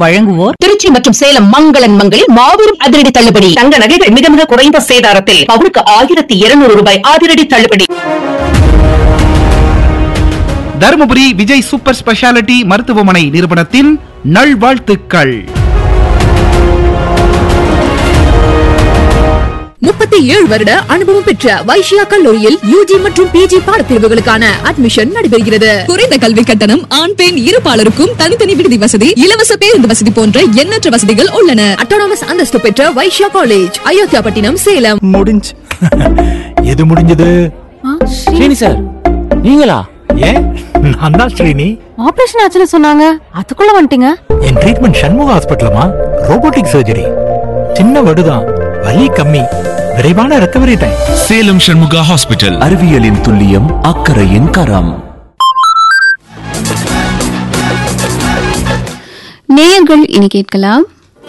வழங்குவோர் திருச்சி மற்றும் சேலம் மங்களன் மங்களில் மாபெரும் அதிரடி தள்ளுபடி தங்க நகைகள் மிக மிக குறைந்த சேதாரத்தில் பவுனுக்கு ஆயிரத்தி இருநூறு ரூபாய் அதிரடி தள்ளுபடி தருமபுரி விஜய் சூப்பர் ஸ்பெஷாலிட்டி மருத்துவமனை நிறுவனத்தின் நல்வாழ்த்துக்கள் முப்பத்தி ஏழு வருட அனுபவம் பெற்ற வைஷ்யா கல்லூரியில் யூஜி மற்றும் பிஜி பாடப்பிரிவுகளுக்கான அட்மிஷன் நடைபெறுகிறது குறைந்த கல்வி கட்டணம் ஆண் பெண் இருபாலருக்கும் தனித்தனி விடுதி வசதி இலவச பேருந்து வசதி போன்ற எண்ணற்ற வசதிகள் உள்ளன அட்டானமஸ் அந்தஸ்து பெற்ற வைஷ்யா காலேஜ் அயோத்தியாபட்டினம் சேலம் முடிஞ்சு எது முடிஞ்சது ஸ்ரீனி சார் நீங்களா ஏன் நான் தான் ஸ்ரீனி ஆபரேஷன் ஆச்சுன்னு சொன்னாங்க அதுக்குள்ள வந்துட்டீங்க என் ட்ரீட்மெண்ட் சண்முக ஹாஸ்பிட்டலமா ரோபோட்டிக் சர்ஜரி சின்ன வடுதான் வலி கம்மி விரைவான recovery time Salem Shanmuga hospital அறிவியலின் துல்லியம் அக்கறையின் கரம் நேயர்கள் இனி கேட்கலாம்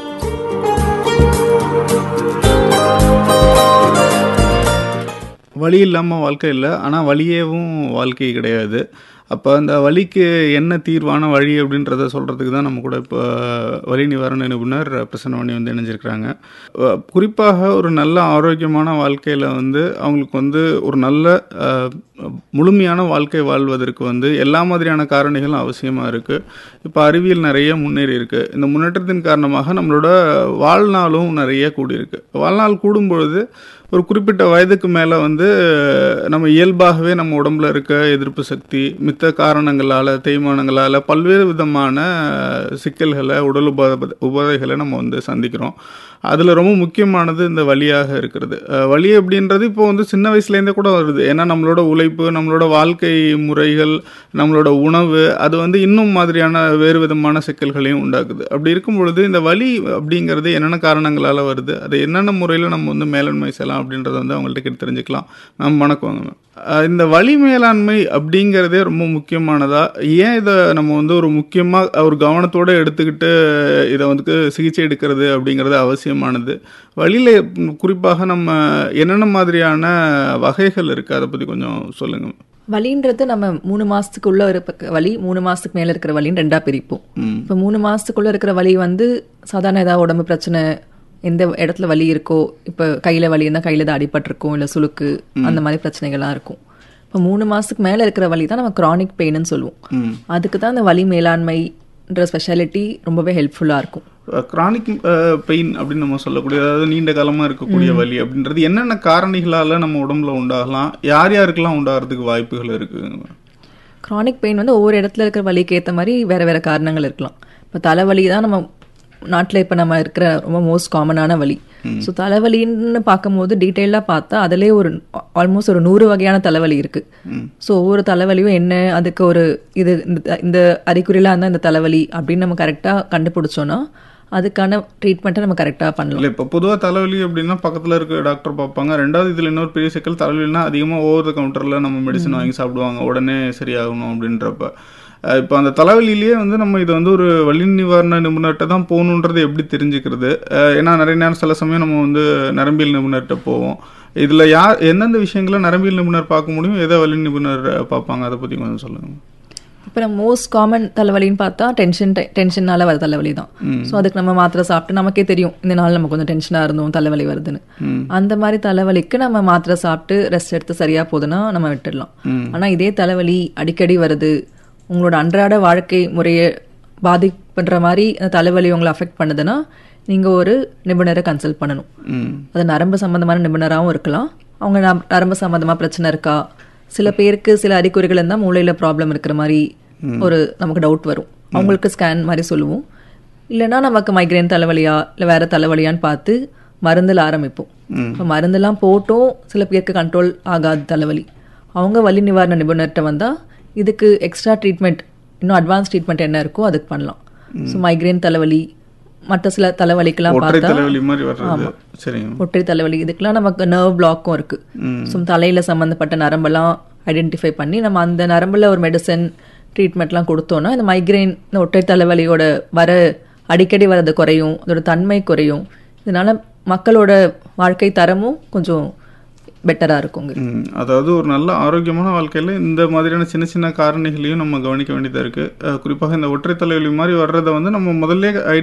வலி இல்லாமல் வாழ்க்கை இல்லை ஆனால் வலியேவும் வாழ்க்கை கிடையாது அப்போ அந்த வலிக்கு என்ன தீர்வான வழி அப்படின்றத சொல்கிறதுக்கு தான் நம்ம கூட இப்போ வலி நிவாரண நிபுணர் பிரசன்னவாணி வந்து இணைஞ்சிருக்கிறாங்க அஹ் குறிப்பாக ஒரு நல்ல ஆரோக்கியமான வாழ்க்கையில் வந்து அவங்களுக்கு வந்து ஒரு நல்ல அஹ், முழுமையான வாழ்க்கை வாழ்வதற்கு வந்து எல்லா மாதிரியான காரணிகளும் அவசியமாக இருக்குது இப்போ அறிவியல் நிறைய முன்னேறி இருக்குது இந்த முன்னேற்றத்தின் காரணமாக நம்மளோட வாழ்நாளும் நிறைய கூடியிருக்கு வாழ்நாள் கூடும் பொழுது ஒரு குறிப்பிட்ட வயதுக்கு மேலே வந்து நம்ம இயல்பாகவே நம்ம உடம்புல இருக்க எதிர்ப்பு சக்தி மித்த காரணங்களால் தேய்மானங்களால் பல்வேறு விதமான சிக்கல்களை உடல் உபாத உபாதைகளை நம்ம வந்து சந்திக்கிறோம் அதில் ரொம்ப முக்கியமானது இந்த வலியாக இருக்கிறது அஹ் வலி அப்படின்றது இப்போ வந்து சின்ன வயசுலேருந்தே கூட வருது ஏன்னா நம்மளோட உழைப்பு நம்மளோட வாழ்க்கை முறைகள் நம்மளோட உணவு அது வந்து இன்னும் மாதிரியான வேறு விதமான சிக்கல்களையும் உண்டாக்குது அப்படி இருக்கும் பொழுது இந்த வலி அப்படிங்கிறது என்னென்ன காரணங்களால் வருது அதை என்னென்ன முறையில் நம்ம வந்து மேலாண்மை செய்யலாம் அப்படின்றத வந்து அவங்கள்ட்ட கேட்டு தெரிஞ்சுக்கலாம் மேம் வணக்கம் மேம் அஹ் இந்த வலி மேலாண்மை அப்படிங்கிறதே ரொம்ப முக்கியமானதா ஏன் இதை நம்ம வந்து ஒரு முக்கியமாக ஒரு கவனத்தோடு எடுத்துக்கிட்டு இதை வந்து சிகிச்சை எடுக்கிறது அப்படிங்கிறது அவசியமானது வழியில் குறிப்பாக நம்ம என்னென்ன மாதிரியான வகைகள் இருக்குது அதை பற்றி கொஞ்சம் சொல்லுங்கள் வலின்றது நம்ம மூணு மாசத்துக்குள்ள இருக்க வலி மூணு மாசத்துக்கு மேல இருக்கிற வலின்னு ரெண்டா பிரிப்போம் இப்போ மூணு மாசத்துக்குள்ள இருக்கிற வலி வந்து சாதாரண ஏதாவது உடம்பு பிரச்சனை எந்த இடத்துல வலி இருக்கோ இப்போ கையில வலி இருந்தால் கையில தான் அடிபட்டிருக்கும் இல்லை சுளுக்கு அந்த மாதிரி பிரச்சனைகள்லாம் இருக்கும் இப்போ மூணு மாசத்துக்கு மேல இருக்கிற வலி தான் நம்ம கிரானிக் பெயின்னு சொல்லுவோம் அதுக்கு தான் அந்த வலி மேலாண்மைன்ற ஸ்பெஷாலிட்டி ரொம்பவே ஹெல்ப்ஃபுல்லா இருக்கும் கிரானிக் பெயின் அப்படின்னு நம்ம சொல்லக்கூடிய அதாவது நீண்ட காலமாக இருக்கக்கூடிய வலி அப்படின்றது என்னென்ன காரணிகளால் நம்ம உடம்புல உண்டாகலாம் யார் யாருக்கெல்லாம் உண்டாகிறதுக்கு வாய்ப்புகள் இருக்குது கிரானிக் பெயின் வந்து ஒவ்வொரு இடத்துல இருக்கிற வலிக்கு ஏற்ற மாதிரி வேற வேற காரணங்கள் இருக்கலாம் இப்போ தலைவலி தான் நம்ம நாட்டில் இப்போ நம்ம இருக்கிற ரொம்ப மோஸ்ட் காமனான வலி ஸோ தலைவலின்னு பார்க்கும்போது டீட்டெயிலாக பார்த்தா அதிலே ஒரு ஆல்மோஸ்ட் ஒரு நூறு வகையான தலைவலி இருக்கு ஸோ ஒவ்வொரு தலைவலியும் என்ன அதுக்கு ஒரு இது இந்த- இந்த அறிகுறிலாம் இருந்தால் இந்த தலைவலி அப்படின்னு நம்ம கரெக்டாக கண்டுபிடிச்சோன்னா அதுக்கான ட்ரீட்மெண்ட்டை நம்ம கரெக்டாக பண்ணலாம் இல்லை இப்போ பொதுவாக தலைவலி அப்படின்னா பக்கத்தில் இருக்க டாக்டர் பார்ப்பாங்க ரெண்டாவது இதில் இன்னொரு பெரிய சிக்கல் தலைவலினா அதிகமாக ஓவர் த கவுண்டரில் நம்ம மெடிசன் வாங்கி சாப்பிடுவாங்க உடனே சரியாகணும் அப்படின்றப்ப அஹ் இப்போ அந்த தலைவலியிலேயே வந்து நம்ம இதை வந்து ஒரு வலி நிவாரண நிபுணர்கிட்ட தான் போகணுன்றது எப்படி தெரிஞ்சுக்கிறது அஹ் ஏன்னா நிறைய நேரம் சில சமயம் நம்ம வந்து நரம்பியல் நிபுணர்கிட்ட போவோம் இதில் யார் எந்தெந்த விஷயங்களை நரம்பியல் நிபுணர் பார்க்க முடியும் எதை வலி நிபுணர் பார்ப்பாங்க அதை பற்றி கொஞ்சம் சொல்லுங்கள் இப்போ நம்ம மோஸ்ட் காமன் தலைவலின்னு பார்த்தா டென்ஷன் டென்ஷனால வர தலைவலி தான் ஸோ அதுக்கு நம்ம மாத்திரை சாப்பிட்டு நமக்கே தெரியும் இந்த நாள் நம்ம கொஞ்சம் டென்ஷனாக இருந்தோம் தலைவலி வருதுன்னு அந்த மாதிரி தலைவலிக்கு நம்ம மாத்திரை சாப்பிட்டு ரெஸ்ட் எடுத்து சரியா போகுதுன்னா நம்ம விட்டுடலாம் ஆனா இதே தலைவலி அடிக்கடி வருது உங்களோட அன்றாட வாழ்க்கை முறையை பாதிப்புன்ற மாதிரி அந்த தலைவலி உங்களை அஃபெக்ட் பண்ணுதுன்னா நீங்க ஒரு நிபுணரை கன்சல்ட் பண்ணணும் அது நரம்பு சம்பந்தமான நிபுணராகவும் இருக்கலாம் அவங்க நர- நரம்பு சம்பந்தமா பிரச்சனை இருக்கா சில பேருக்கு சில அறிகுறிகள் இருந்தால் மூளையில ப்ராப்ளம் இருக்கிற மாதிரி ஒரு நமக்கு டவுட் வரும் அவங்களுக்கு ஸ்கேன் மாதிரி சொல்லுவோம் இல்லைன்னா நமக்கு மைக்ரேன் தலைவலியா இல்லை வேற தலைவலியான்னு பார்த்து மருந்தில் ஆரம்பிப்போம் இப்போ மருந்தெல்லாம் போட்டும் சில பேருக்கு கண்ட்ரோல் ஆகாது தலைவலி அவங்க வலி நிவாரண நிபுணர்கிட்ட வந்தா இதுக்கு எக்ஸ்ட்ரா ட்ரீட்மெண்ட் இன்னும் அட்வான்ஸ் ட்ரீட்மெண்ட் என்ன இருக்கோ அதுக்கு பண்ணலாம் ஸோ மைக்ரேன் தலைவலி மற்ற சில தலைவலிக்கெல்லாம் ஒற்றை பார்த்தா தலைவலி மாதிரி வர்றது சரிங்க ஒற்றை தலைவலி இதுக்கெல்லாம் நமக்கு நர்வ் பிளாக்கும் இருக்கு ஸோ தலையில சம்மந்தப்பட்ட நரம்பெல்லாம் ஐடென்டிஃபை பண்ணி நம்ம அந்த நரம்புல ஒரு மெடிசன் ட்ரீட்மெண்ட்லாம் கொடுத்தோம்னா இந்த மைக்ரைன் இந்த ஒற்றை தலைவலியோட வர அடிக்கடி வரது குறையும் அதோட தன்மை குறையும் இதனால மக்களோட வாழ்க்கை தரமும் கொஞ்சம் பெட்டரா இருக்குங்க ம், அதாவது ஒரு நல்ல ஆரோக்கியமான வாழ்க்கையில் இந்த மாதிரியான சின்ன சின்ன காரணிகளையும் நம்ம கவனிக்க வேண்டியதாக இருக்குது குறிப்பாக இந்த ஒற்றை தலைவலி மாதிரி வர்றதை வந்து நம்ம முதல்ல